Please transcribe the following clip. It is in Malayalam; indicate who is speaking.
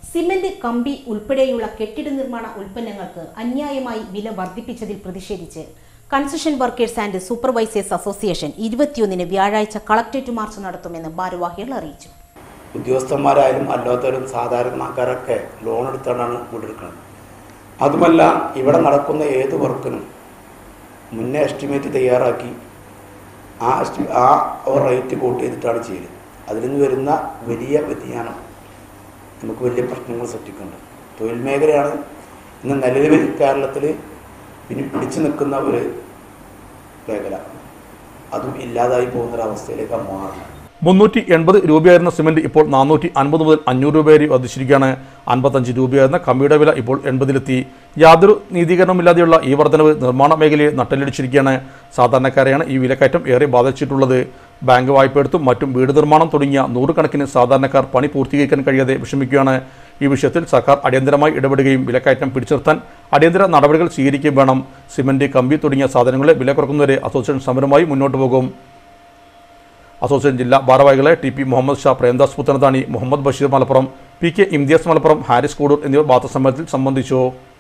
Speaker 1: സിമന്റ് കമ്പി ഉൾപ്പെടെയുള്ള കെട്ടിട നിർമ്മാണ ഉൽപ്പന്നങ്ങൾക്ക് അന്യായമായി വില വർദ്ധിപ്പിച്ചതിൽ പ്രതിഷേധിച്ച് construction workers and supervisors association ഇരുപത്തിയൊന്നിന് വ്യാഴാഴ്ച കളക്ടറേറ്റ് മാർച്ച് നടത്തുമെന്ന് ഭാരവാഹികൾ അറിയിച്ചു
Speaker 2: ഉദ്യോഗസ്ഥന്മാരായാലും അല്ലാത്തവരും സാധാരണക്കാരൊക്കെ ലോൺ എടുത്തുകൊണ്ടാണ് വീടെടുക്കുന്നത് അതുമല്ല ഇവിടെ നടക്കുന്ന ഏത് വർക്കിനും മുന്നേ എസ്റ്റിമേറ്റ് തയ്യാറാക്കി ആ എസ്റ്റി ആ റേറ്റ് കൂട്ടി ചെയ്തിട്ടാണ് ചെയ്യല് അതിൽ നിന്ന് വരുന്ന വലിയ വ്യതിയാനം നമുക്ക് വലിയ പ്രശ്നങ്ങൾ സൃഷ്ടിക്കുന്നുണ്ട് തൊഴിൽ മേഖലയാണ് ഇന്ന് നിലവിൽ കേരളത്തിൽ പിന്നെ പിടിച്ചു നിൽക്കുന്ന ഒരു മേഖല അതും ഇല്ലാതായി പോകുന്നൊരവസ്ഥയിലേക്കാണ് മാറുന്നത്
Speaker 3: മുന്നൂറ്റി എൺപത് രൂപയായിരുന്ന സിമന്റ് ഇപ്പോൾ നാനൂറ്റി അൻപത് മുതൽ അഞ്ഞൂറ് രൂപ വരെ വർദ്ധിച്ചിരിക്കുകയാണ് അൻപത്തഞ്ച് രൂപയായിരുന്ന കമ്പിയുടെ വില ഇപ്പോൾ എൺപതിലെത്തി യാതൊരു നീതീകരണമില്ലാതെയുള്ള ഈ വർധനവ് നിർമ്മാണ മേഖലയെ നട്ടലടിച്ചിരിക്കുകയാണ് സാധാരണക്കാരെയാണ് ഈ വിലക്കയറ്റം ഏറെ ബാധിച്ചിട്ടുള്ളത് ബാങ്ക് വായ്പ എടുത്തും മറ്റും വീട് നിർമ്മാണം തുടങ്ങിയ നൂറുകണക്കിന് സാധാരണക്കാർ പണി പൂർത്തീകരിക്കാൻ കഴിയാതെ വിഷമിക്കുകയാണ് ഈ വിഷയത്തിൽ സർക്കാർ അടിയന്തരമായി ഇടപെടുകയും വിലക്കയറ്റം പിടിച്ചിർത്താൻ അടിയന്തര നടപടികൾ സ്വീകരിക്കുകയും വേണം സിമന്റ് കമ്പി തുടങ്ങിയ സാധനങ്ങളെ വില കുറക്കുന്നവരെ അസോസിയേഷൻ സമരമായി മുന്നോട്ട് പോകും അസോസിയേഷൻ ജില്ലാ ഭാരവാഹികളെ T P Muhammad Shah Premdas Puthanathani Muhammad Basheer Malappuram P K Imthiyaz Malappuram Haris Kudur എന്നിവർ വാർത്താസമ്മേളനത്തിൽ സംബന്ധിച്ചു